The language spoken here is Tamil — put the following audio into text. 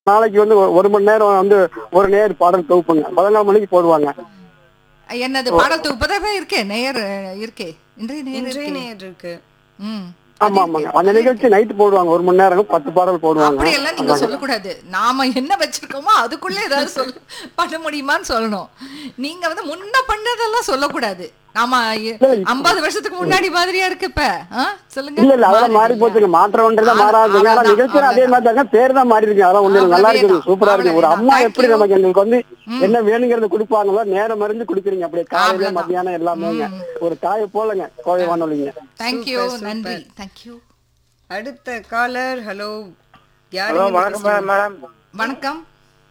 நாளைக்கு வந்து ஒரு- ஒரு மணி நேரம் வந்து ஒரு நேர் பாடல் தொகுப்புங்க பதினாலு மணிக்கு போடுவாங்க என்னது பாடல் தொகுப்பதாவே இருக்கே நேயர் அஹ், இருக்கே இன்றைய நேயர் இன்றைய இருக்கே. நேர் இருக்கு ம் ஆமா ஆமாங்க அந்த நிகழ்ச்சி நைட்டு போடுவாங்க ஒரு மணி நேரம் பத்து பாடல் போடுவாங்க அப்படி எல்லாம் நீங்க சொல்லக்கூடாது நாம என்ன வச்சிருக்கோமோ அதுக்குள்ள ஏதாவது சொல்ல பண்ண முடியுமான்னு சொல்லணும் நீங்க வந்து முன்ன பண்ணதெல்லாம் சொல்லக்கூடாது நாம ஐம்பது வருஷத்துக்கு முன்னாடி மாதிரியா இருக்கு இப்ப ஆ? சொல்லுங்க இல்ல இல்ல அதெல்லாம் மாறி போச்சுங்க மாற்றம்ன்றதா அவ்வளவு- மாறாதுங்க ஆனா அவ்வளவுதான், நிகழ்ச்சி அதே மாதிரி தாங்க பேர் தான் மாறி இருக்கு அதெல்லாம் ஒண்ணு இல்ல. நல்லா இருக்குது அவ்வளவுதான், சூப்பரா இருக்கு ஒரு அம்மா அவ்வளவுதான். எப்படி Thank you. நமக்கு எங்களுக்கு வந்து என்ன வேணுங்கிறத கொடுப்பாங்களோ நேரம் மருந்து குடுக்குறீங்க அப்படியே காலையில அவ்வளவுதான். மத்தியானம் எல்லாமேங்க ஒரு தாயை போலங்க கோவை வானொலிங்க தேங்க்யூ Super, super. நன்றி தேங்க்யூ அடுத்த காலர் ஹலோ யாரு ஹலோ இங்க வணக்கம் பேசுறீங்க? மேடம் வணக்கம்